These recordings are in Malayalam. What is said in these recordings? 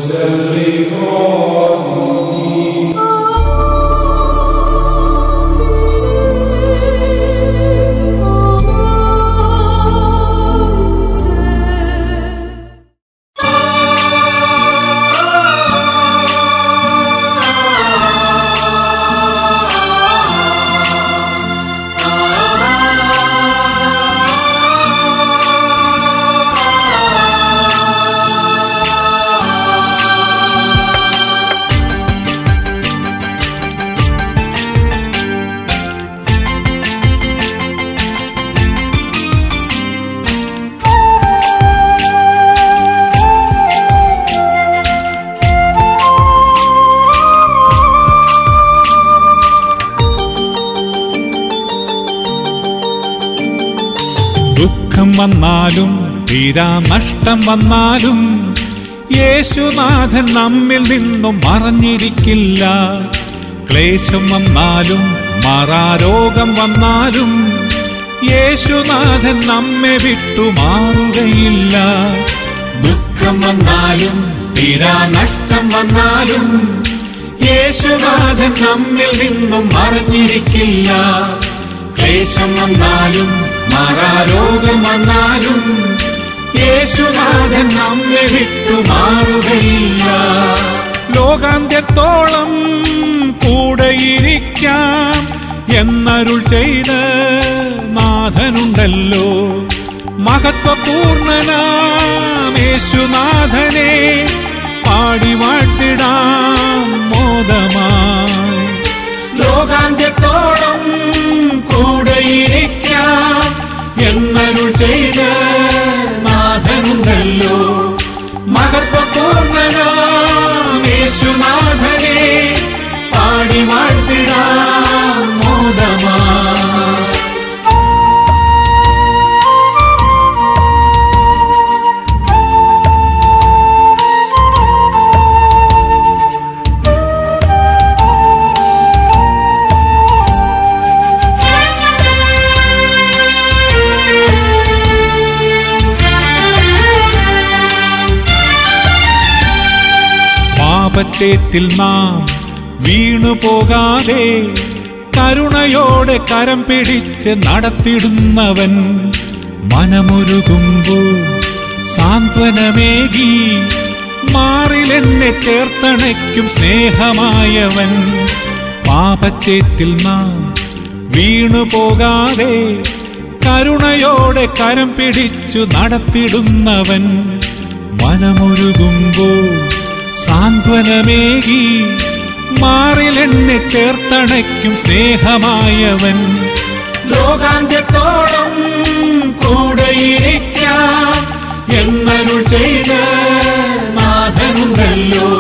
ദുഃഖം വന്നാലും തീരാ നഷ്ടം വന്നാലും യേശുനാഥൻ നമ്മിൽ നിന്നും മറഞ്ഞിരിക്കില്ല ക്ലേശം വന്നാലും മാറാരോഗം വന്നാലും യേശുനാഥൻ നമ്മെ വിട്ടു മാറുകയില്ല ദുഃഖം വന്നാലും തീരാ നഷ്ടം വന്നാലും യേശുനാഥൻ നമ്മിൽ നിന്നും മറഞ്ഞിരിക്കില്ല ക്ലേശം വന്നാലും മാറാരോഗം വന്നാലും യേശുനാഥൻ നമ്മെ വിട്ടു മാറുകയില്ല ലോകാന്ത്യത്തോളം കൂടെയിരിക്കാം എന്നരുൾ ചെയ്ത നാഥനുണ്ടല്ലോ മഹത്വപൂർണനാം യേശുനാഥനെ പാടി വാഴ്ത്തിടാം മോദമായി ലോകാന്ത്യത്തോളം കൂടെയിരിക്കാം എന്നരുൾ ചെയ്ത നാഥനുണ്ടല്ലോ മഹത്വപൂർണനാം യേശുനാഥനെ പാടി വാഴ്ത്തിടാം മോദമായി പാപച്ചേത്തിൽ നാം വീണു പോകാതെ കരുണയോടെ കരം പിടിച്ച് നടത്തിടുന്നവൻ മനമൊരുകുമ്പോൾ സാന്ത്വനമേകി മാറിലെന്നെ ചേർത്തണയ്ക്കും സ്നേഹമായവൻ പാപച്ചേത്തിൽ നാം വീണു പോകാതെ കരുണയോടെ കരം പിടിച്ചു നടത്തിടുന്നവൻ മനമൊരുകുമ്പോൾ സാന്ത്വനമേകി മാറിലെന്നെ ചേർത്തണയ്ക്കും സ്നേഹമായവൻ ലോകാന്ത്യത്തോളം കൂടെയിരിക്കാം എന്നരുൾ ചെയ്ത നാഥനുണ്ടല്ലോ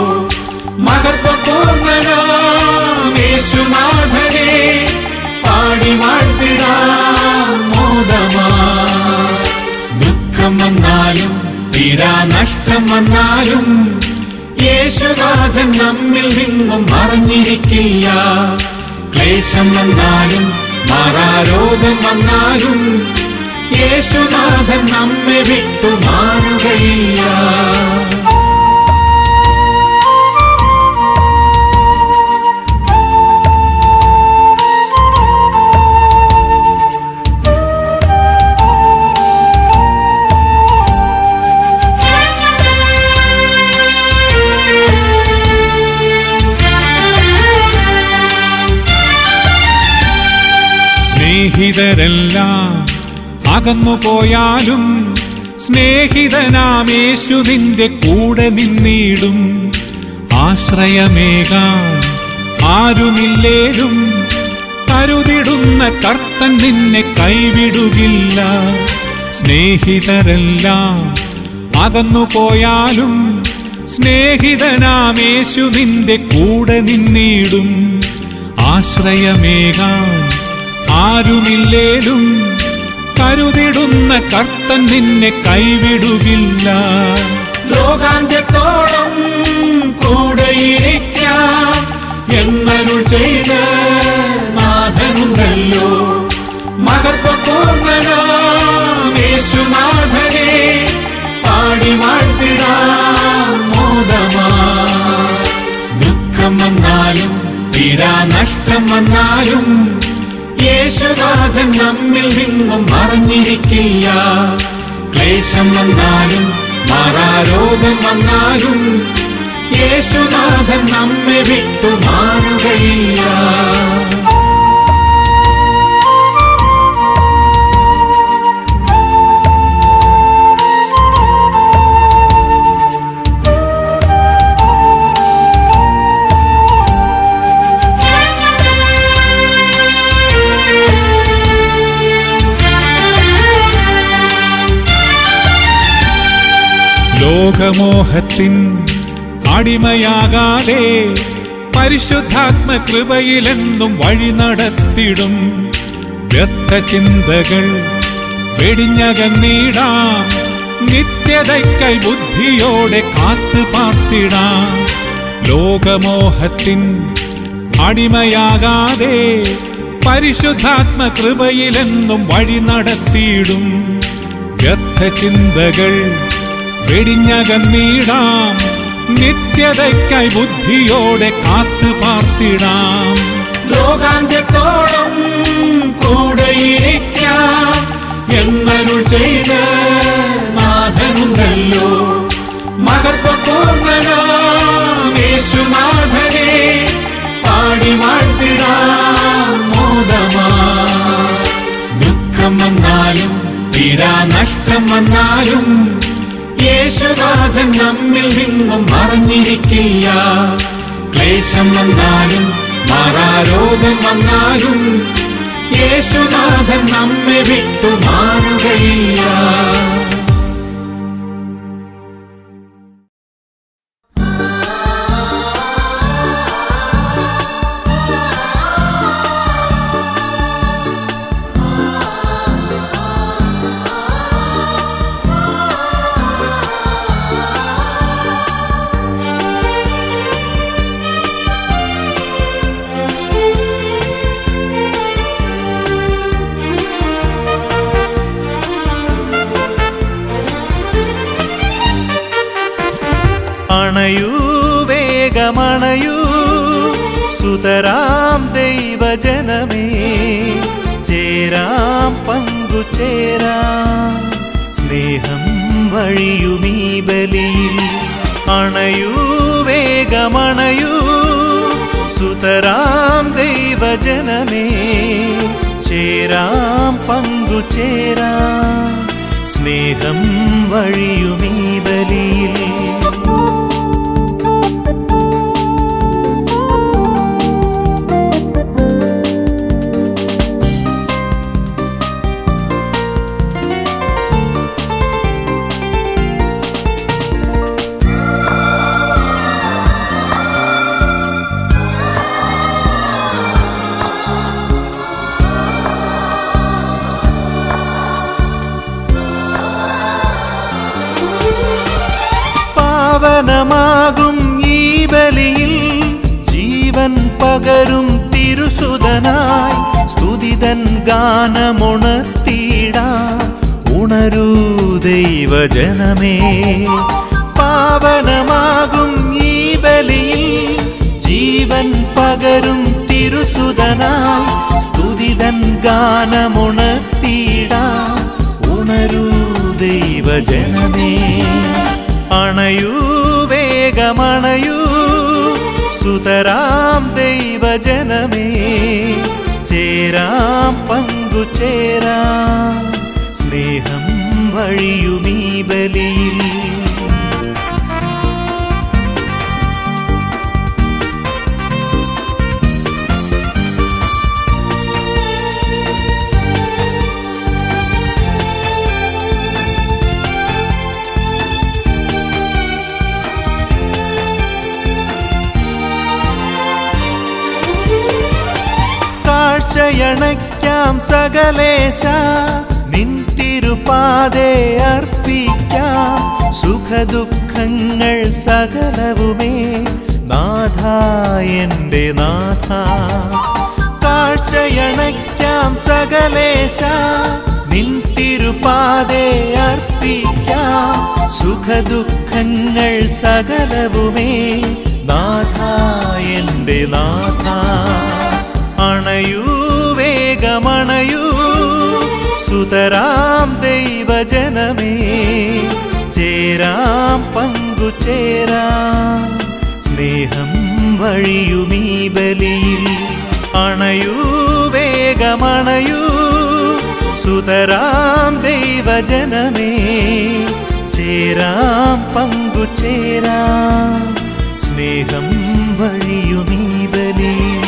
മഹത്വപൂർണനാം യേശുനാഥനെ പാടി വാഴ്ത്തിടാം മോദമായി ദുഃഖം വന്നാലും തീരാ നഷ്ടം വന്നാലും യേശുനാഥൻ നമ്മിൽ നിന്നും മറഞ്ഞിരിക്കില്ല ക്ലേശം വന്നാലും മാറാരോഗം വന്നാലും യേശുനാഥൻ നമ്മെ വിട്ടു മാറുകയില്ല സ്നേഹിതരെല്ലാം അകന്നു പോയാലും സ്നേഹിതനാമേശു നിന്റെ കൂടെ നിന്നിടും ആശ്രയമേകാൻ ആരുമില്ലേലും കരുതിടുന്ന കർത്തൻ നിന്നെ കൈവിടുകില്ല സ്നേഹിതരെല്ലാം അകന്നു പോയാലും സ്നേഹിതനാമേശു നിന്റെ കൂടെ നിന്നിടും ആശ്രയമേകാൻ ആരുമില്ലേലും കരുതിടുന്ന കർത്തൻ നിന്നെ കൈവിടുകില്ല ലോകാന്ത്യത്തോളം കൂടെയിരിക്കാം എന്നരുൾ ചെയ്ത നാഥനുണ്ടല്ലോ മഹത്വപൂർണനാം യേശുനാഥനെ പാടി വാഴ്ത്തിടാം മോദമാ നഷ്ടം വന്നാലും യേശുനാഥൻ നമ്മിൽ നിന്നും മറഞ്ഞിരിക്കില്ല ക്ലേശം വന്നാലും മാറാരോഗം വന്നാലും യേശുനാഥൻ നമ്മെ വിട്ടു മാറുകയില്ല ലോകമോഹത്തിൻ അടിമയാകാതെ പരിശുദ്ധാത്മ കൃപയിലെന്നും വഴി നടത്തിടും വ്യർത്ഥ ചിന്തകൾ വെടിഞ്ഞകന്നീടാം നിത്യതയ്ക്കൈ ബുദ്ധിയോടെ കാത്തു പാർത്തിടാം ലോകമോഹത്തിൻ അടിമയാകാതെ പരിശുദ്ധാത്മ കൃപയിലെന്നും വഴി നടത്തിയിടും വ്യർത്ഥ ചിന്തകൾ വെടിഞ്ഞകന്നീടാം നിത്യതയ്ക്കായി ബുദ്ധിയോടെ കാത്തു പാർത്തിടാം ലോകാന്ത്യത്തോളം കൂടെയിരിക്കാം എന്നരുൾ ചെയ്ത നാഥനുണ്ടല്ലോ മഹത്വപൂർണനാം യേശുനാഥനെ പാടി വാഴ്ത്തിടാം മോദമാ ദുഃഖം വന്നാലും തീരാ നഷ്ടം വന്നാലും യേശുനാഥൻ നമ്മിൽ നിന്നും മറഞ്ഞിരിക്കില്ല ക്ലേശം വന്നാലും മാറാരോഗം വന്നാലും യേശുനാഥൻ നമ്മെ വിട്ടു മാറുകയില്ല അണയൂ വേഗമണയൂ സുതരാം ദൈവജനമേ ചേരാം പങ്കുചേരാം സ്നേഹം വഴിയുമീ ബലിയിൽ അണയൂ വേഗമണയൂ സുതരാം ദൈവജനമേ ചേരാം പങ്കുചേരാം സ്നേഹം വഴിയുമീ ബലിയിൽ പാവനമാകും ഈ ബലിയിൽ ജീവൻ പകരും തിരുസുതനായി സ്തുതിതൻ ഗാനമുണർത്തിടാ ഉണരൂ ദൈവജനമേ പാവനമാകും ഈ ബലിയിൽ ജീവൻ പകരും തിരുസുതനായി സ്തുതിതൻ ഗാനമുണർത്തിടാ ഉണരൂ ദൈവജനമേ അണയൂ വേഗമണയൂ സുതരാം ദൈവജനമേ ചേരാം പങ്കുചേരാം സ്നേഹം വഴിയുമീ ബലിയിൽ കാഴ്ചയണയ്ക്കാം സകലേശ നിൻ തിരുപാതെ അർപ്പിക്കാം സുഖദുഃഖങ്ങൾ സകലവുമേ നാഥ എൻ്റെ നാഥ കാഴ്ചയണയ്ക്കാം സകലേശ നിൻ തിരുപാതെ അർപ്പിക്കാം സുഖദുഃഖങ്ങൾ സകലവുമേ നാഥ എൻ്റെ നാഥ അണയൂ വേഗമണയൂ സുതരാം ദൈവജനമേ ചേരാം പങ്കുചേരാം സ്നേഹം വഴിയുമീ ബലിയിൽ അണയൂ വേഗമണയൂ സുതരാം ദൈവജനമേ ചേരാം പങ്കുചേരാം സ്നേഹം വഴിയുമീ ബലിയിൽ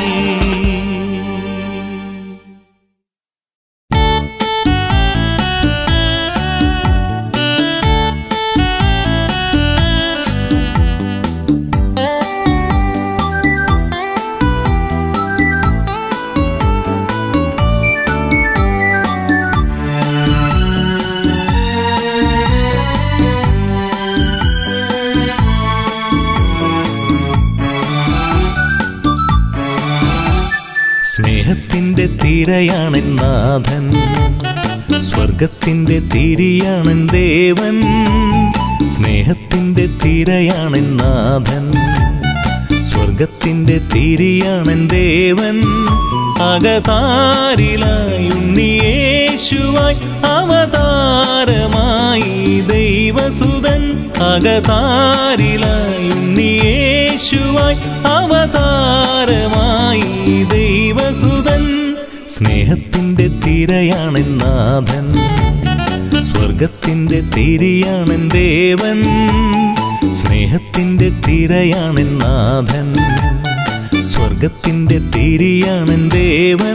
സ്നേഹത്തിന്റെ തീരയാണെൻ നാഥൻ സ്വർഗത്തിന്റെ തിരിയാണെൻ ദേവൻ സ്നേഹത്തിന്റെ തീരയാണെൻ നാഥൻ സ്വർഗത്തിന്റെ തിരിയാണെൻ ദേവൻ അകതാരിലായി ഉണ്ണിയേശുവായി അവതാരമായി ദൈവസുതൻ അകതാരിലായി ഉണ്ണിയേശുവായി അവതാരമായി ദൈവസുതൻ സ്നേഹത്തിന്റെ തിരയാണെൻ നാഥൻ സ്വർഗത്തിന്റെ തിരിയാണെൻ ദേവൻ സ്നേഹത്തിന്റെ തിരയാണെൻ നാഥൻ സ്വർഗത്തിന്റെ തിരിയാണെൻ ദേവൻ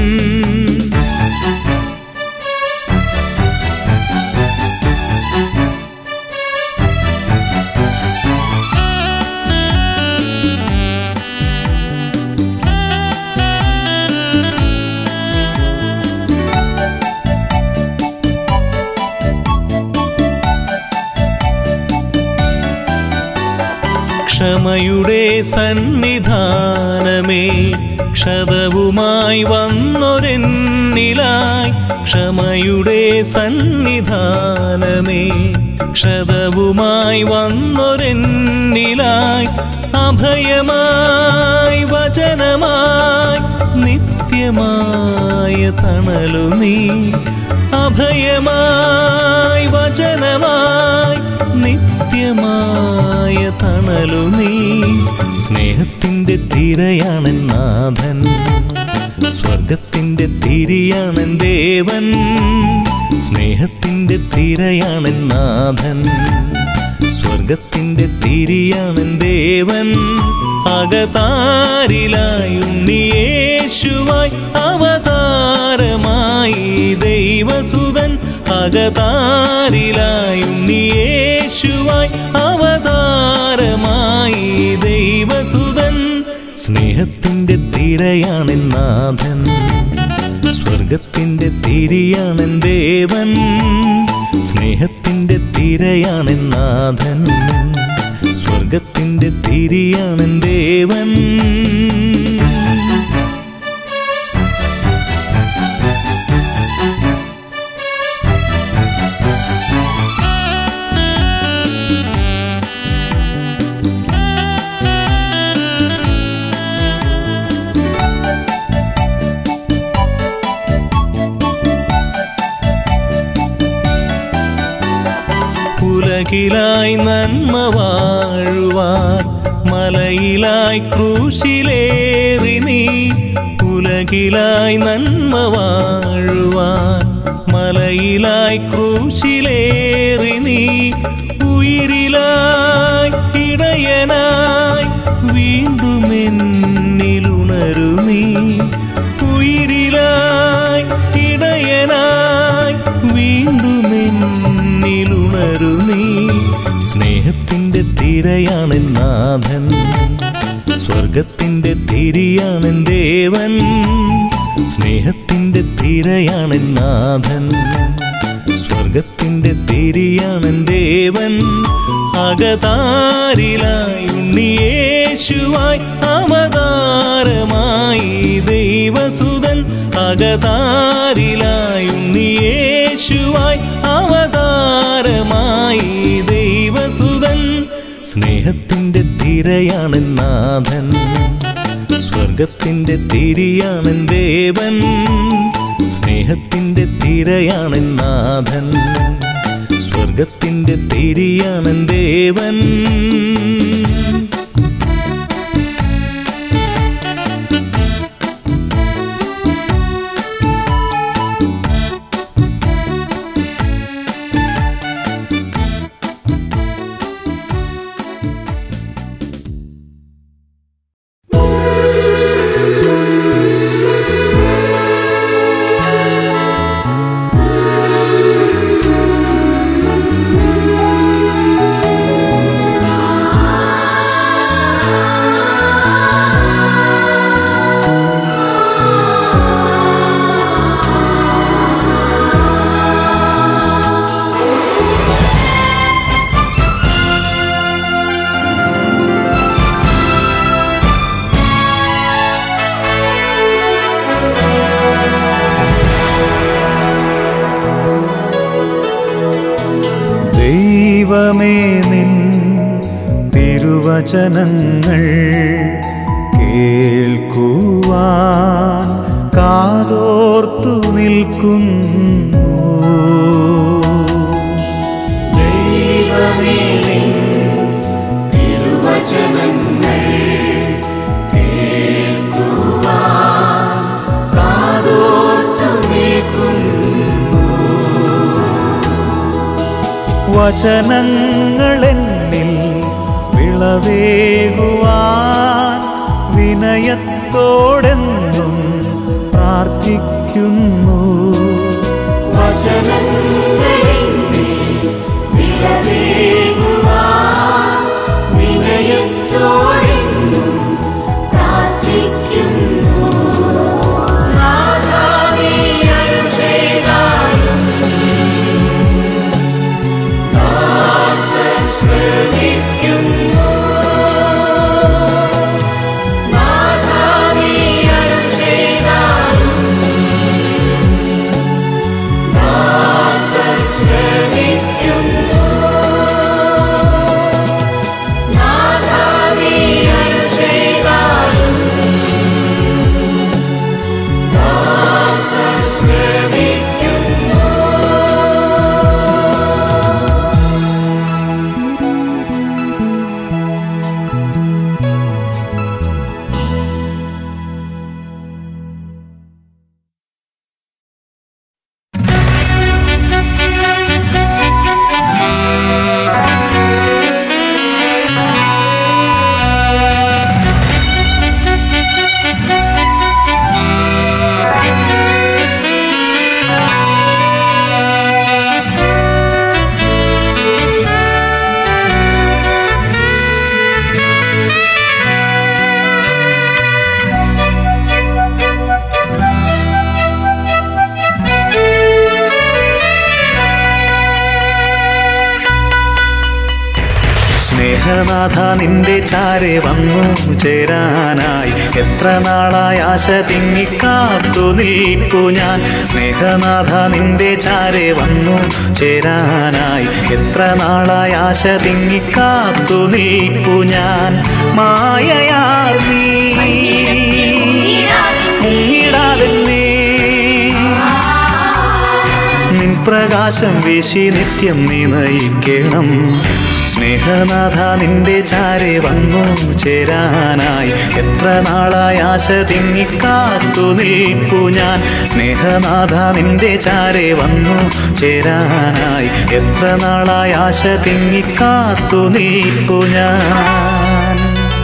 ക്ഷമയുടെ സന്നിധാനമേ ക്ഷതവുമായി വന്നൊരെന്നിലായി ക്ഷമയുടെ സന്നിധാനമേ ക്ഷതവുമായി വന്നൊരെന്നിലായി അഭയമായി വചനമായി നിത്യമായ തണലു നീ അഭയമായി വചനമായി നിത്യമായ തണലു നീ സ്നേഹത്തിന്റെ തിരയാണൻ നാഥൻ സ്വർഗത്തിന്റെ തിരിയാണൻ ദേവൻ സ്നേഹത്തിന്റെ തിരയാണൻ നാഥൻ സ്വർഗത്തിന്റെ തിരിയാണൻ ദേവൻ അകതാരിലായി ഉണ്ണിയേശുവായി അവതാരമായി ദൈവസുതൻ അകതാരിലായി ഉണ്ണിയേശുവായി അവതാരമായി ദൈവസുതൻ സ്നേഹത്തിന്റെ തിരയാണെൻ നാഥൻ സ്വർഗത്തിന്റെ തിരിയാണെൻ ദേവൻ സ്നേഹത്തിന്റെ തിരയാണെൻ നാഥൻ സ്വർഗത്തിന്റെ തിരിയാണെൻ ദേവൻ ഉലകിലായി നന്മ വാഴുവാൻ മലയിലായി ക്രൂശിലേറി നീ ഉലകിലായി നന്മ വാഴുവാൻ മലയിലായി ക്രൂശിലേറി നീ ഉയിരിലായി ഇടയനായി വീണ്ടും എന്നിലുണരു നീ ഉയിരിലായി ഇടയനായി വീണ്ടും എന്നിലുണരു നീ സ്നേഹത്തിന്റെ തിരയാണെൻ നാഥൻ സ്വർഗത്തിന്റെ തിരിയാണെൻ ദേവൻ സ്നേഹത്തിന്റെ തിരയാണെൻ നാഥൻ സ്വർഗത്തിന്റെ തിരിയാണെൻ ദേവൻ അകതാരിലായി ഉണ്ണിയേശുവായി അവതാരമായി ദൈവസുതൻ അകതാരിലായി ഉണ്ണിയേശുവായി അവതാരമായി ദൈവസുതൻ സ്നേഹത്തിന്റെ തിരയാണെൻ നാഥൻ സ്വർഗത്തിന്റെ തിരിയാണൻ ദേവൻ സ്നേഹത്തിന്റെ തിരയാണൻ നാഥൻ സ്വർഗത്തിന്റെ തിരിയാണൻ ദേവൻ ദൈവമേ നിൻ തിരുവചനങ്ങൾ കേൾക്കുവാൻ കാതോർത്തു നിൽക്കുന്നു ദൈവമേ നിൻ തിരുവചനങ്ങൾ കേൾക്കുവാൻ കാതോർത്തു നിൽക്കുന്നു വചനങ്ങളെന്നിൽ വിളവേകുവാൻ വിനയത്തോടെന്നും പ്രാർത്ഥിക്കുന്നു സ്നേഹനാഥ നിന്റെ ചാരെ വന്നു ചേരാനായി എത്ര നാളായി ആശ തിങ്ങിക്കാത്തു നിൽപ്പു ഞാൻ സ്നേഹനാഥ നിന്റെ ചാരെ വന്നു ചേരാനായി എത്ര നാളായി ആശ തിങ്ങിക്കാത്തു നിൽപ്പു ഞാൻ മായയാർ നീ മുങ്ങിടാതെന്നേ നിൻ പ്രകാശം വീശി നിത്യം നീ നയിക്കണം സ്നേഹനാഥ നിന്റെ ചാരെ വന്നു ചേരാനായി എത്ര നാളായി ആശ തിങ്ങിക്കാത്തു നിൽപ്പു ഞാൻ സ്നേഹനാഥ നിന്റെ ചാരെ വന്നു ചേരാനായി എത്ര നാളായി ആശ തിങ്ങിക്കാത്തു നിൽപ്പു ഞാൻ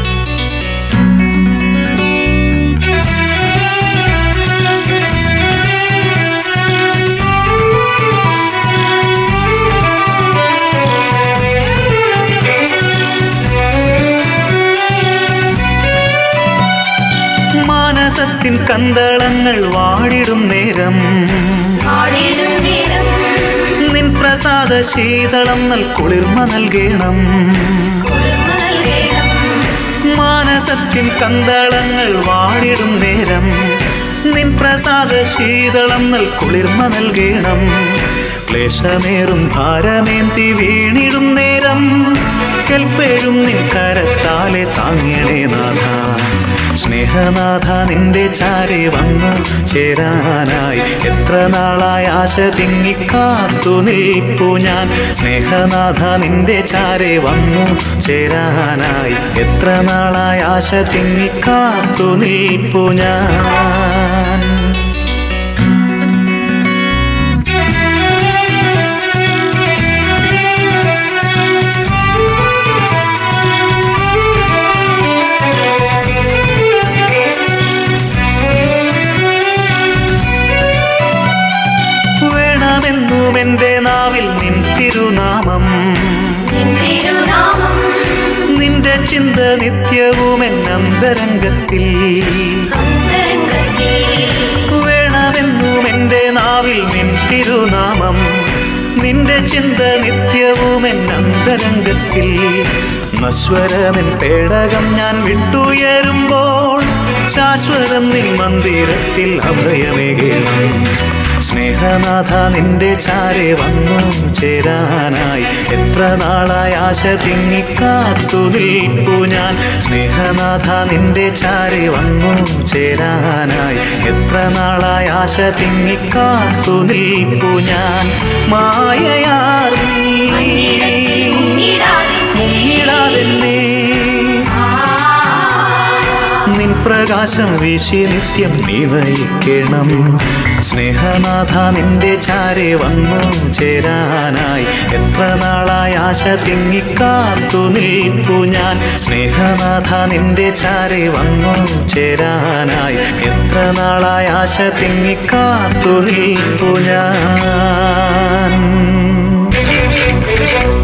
മാനസത്തിൻ കന്തളങ്ങൾ വാടിടും നേരം ആടിടും നേരം നിൻ പ്രസാദ ശീതളം നൽ കുളിർമ നൽകണം കുളിർമ നൽകണം മാനസത്തിൻ കന്തളങ്ങൾ വാടിടും നേരം നിൻ പ്രസാദ ശീതളം നൽ കുളിർമ നൽകണം ക്ലേശമേറും ഭാരമേന്തി വീണിടും നേരം കൽപ്പേഴും നിൻ കരത്താലെ താങ്ങണേ നാഥ സ്നേഹനാഥ നിന്റെ ചാരെ വന്നു ചേരാനായി എത്ര നാളായി ആശ തിങ്ങിക്കാത്തു നിൽപ്പു ഞാൻ സ്നേഹനാഥ നിന്റെ ചാരെ വന്നു ചേരാനായി എത്ര നാളായി ആശ തിങ്ങിക്കാത്തു നിൽപ്പു ഞാൻ വേണമെന്നും എൻ്റെ നാവിൽ നിൻ തിരുനാമം നിൻ തിരുനാമം നിന്റെ ചിന്ത നിത്യവും എന്നന്തരംഗത്തിൽ അന്തരംഗത്തിൽ വേണമെന്നും എൻ്റെ നാവിൽ നിൻ തിരുനാമം നിന്റെ ചിന്ത നിത്യവും എന്നന്തരംഗത്തിൽ നശ്വരമെൻ പേടകം ഞാൻ വിട്ടുയരുമ്പോൾ ശാശ്വതം നിൻ മന്ദിരത്തിൽ അഭയമേകേണം സ്നേഹനാഥ നിന്റെ ചാരെ വന്നു ചേരാനായി എത്ര നാളായി ആശ തിങ്ങിക്കാത്തു നിൽപ്പു ഞാൻ സ്നേഹനാഥ നിന്റെ ചാരെ വന്നു ചേരാനായി എത്ര നാളായി ആശ തിങ്ങിക്കാത്തു നിൽപ്പു ഞാൻ മായയാർ നീ മുങ്ങിടാതെ മുങ്ങിടാതെന്നേ നിൻ പ്രകാശം വീശി നിത്യം നീ നയിക്കണം സ്നേഹനാഥ നിന്റെ ചാരെ വന്നു ചേരാനായി എത്ര നാളായി ആശ തിങ്ങിക്കാത്തു നിൽപ്പു ഞാൻ സ്നേഹനാഥ നിന്റെ ചാരെ വന്നു ചേരാനായി എത്ര നാളായി ആശ തിങ്ങിക്കാത്തു നിൽപ്പു ഞാൻ